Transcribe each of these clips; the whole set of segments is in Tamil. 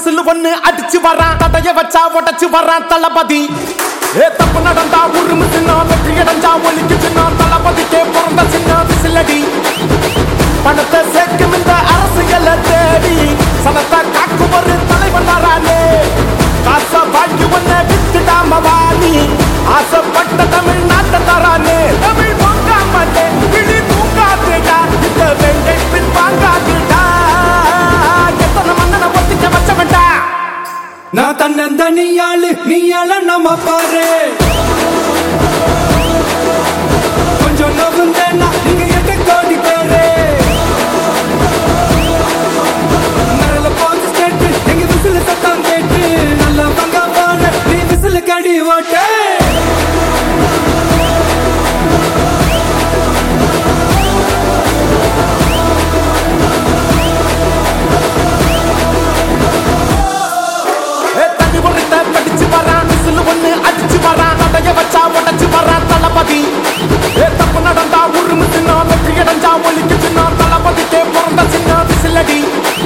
விசில் ஒண்ணு அடிச்சு வரான் தடைய வச்சா உடைச்சு வரான் தளபதி ஏ தப்பு நடந்தா உருமு சின்ன வெற்றி அடைஞ்சா ஒலிக்கு சின்ன தளபதிக்கே பிறந்த சின்ன விசிலடி பணத்தை சேர்க்கும் இந்த அரசியலை தேடி சனத்தை காக்கும் ஒரு தலைவன் வரானே காசை வாங்கி ஒன்ன வித்துடாம வாணி ஆசைப்பட்ட தமிழ்நாட்டை தரானே தமிழ் வாங்காமட்டே விழி தூங்காதுடா இந்த வெங்கை பின் வாங்காதுடா எத்தனை மன்னனை ஒத்திக்க வச்சவன்டா நான் தன்னந்தனியாளு நீயால நம்ம பாரு கொஞ்சம் நவுந்தேன்னா நீங்க எட்டு கோடி பேரு நரல போச்சு ஸ்டேட்டு எங்க விசில் சத்தம் கேட்டு நல்லா பங்க பாரு நீ விசில் கடி ஓட்டு ஏ தண்ணி உருட்ட படிச்சு வரான் விசில் ஒண்ணு அடிச்சு வரான் தடைய வச்சா உடைச்சு வரான் தளபதி ஏ தப்பு நடந்தா உருமு சின்ன வெற்றி அடைஞ்சா ஒலிக்கு சின்ன தளபதிக்கே பிறந்த சின்ன விசிலடி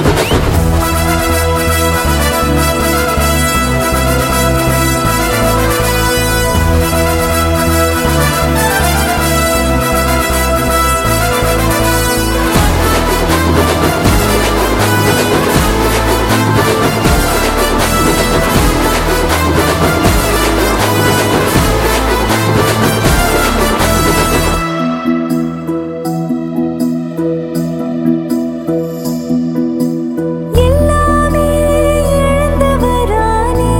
எல்லாமே இழந்தவரானே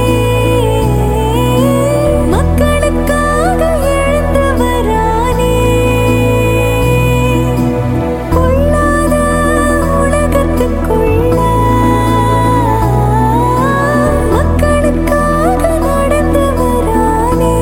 மக்களுக்காக எழுந்தவரானே கொள்ளாத உலகத்துக்குள்ள மக்களுக்காக நடந்தவரானே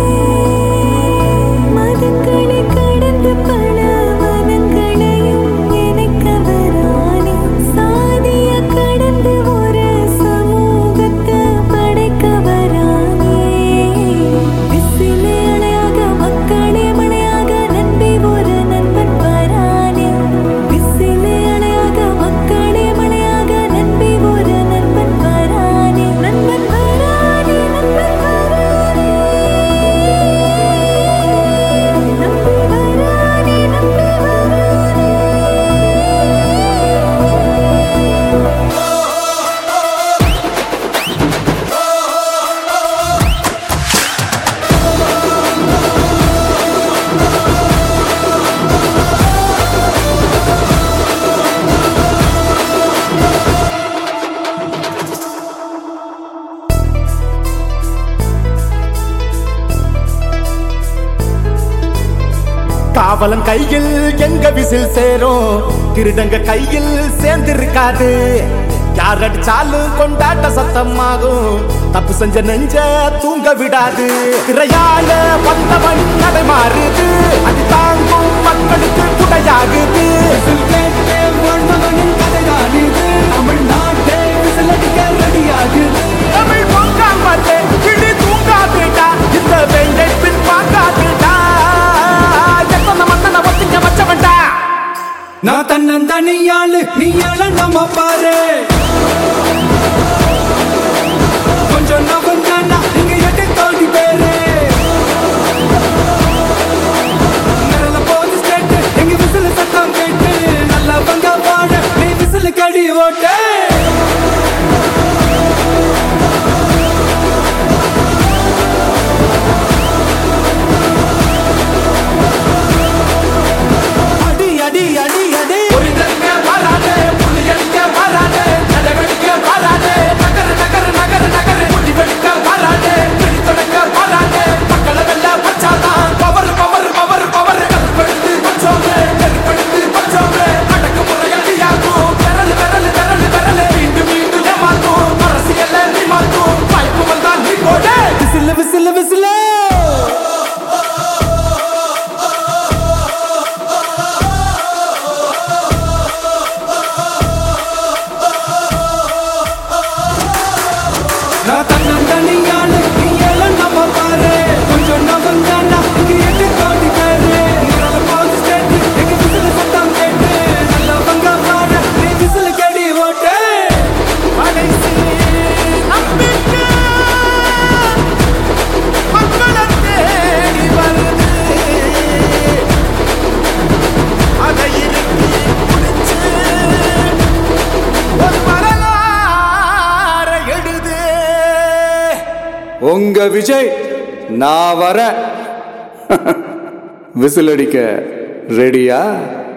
மதங்களை கடந்து பல வனங்களையும் இணைக்கவரானே சாதிய கடந்து ஒரு சமூகத்தை படைக்கவரானே விசிலே அணையாக மக்களே மழையாக நம்பி ஒரு நண்பன் வரானே விசிலே அணையாக மக்களே மழையாக நம்பி ஒரு நண்பன் வரானே நண்பன் வரானே நண்பன் வரானே நம்பி வரானே நம்பி வரானே காவலன் கையில் எங்க விசில் சேரும் திருடங்க கையில் சேர்ந்திருக்காது யார் அடிச்சாலும் கொண்டாட்ட சத்தமாகும் தப்பு செஞ்ச நெஞ்ச தூங்க விடாது திரையால வந்தவன் நடை மாறுது அது தாங்கும் மக்களுக்கு குடையாகுது விசில் கேட்டு வாழ்ந்தவனின் கதைதான் இது தமிழ்நாட்டே விசில் அடிக்க ரெடியாகுது தமிழ் பொங்காமட்டே கிளி தூங்காதுடா இந்த வெங்கை பின் பார்க்காதுடா எத்தனை மன்னனை ஒத்திக்க வச்சவன்டா நான் தன்னந்தனியாளு நீயால நம்ம பாரு கொஞ்சம் நவுந்தேன்னா நீங்க எட்டு கோடி பேரு நரல போச்சு ஸ்டேட்டு எங்க விசில் சத்தம் கேட்டு நல்லா பங்க பாடு நீ விசில் கடி ஓட்டு உங்க விஜய் நான் வர விசில் அடிக்க ரெடியா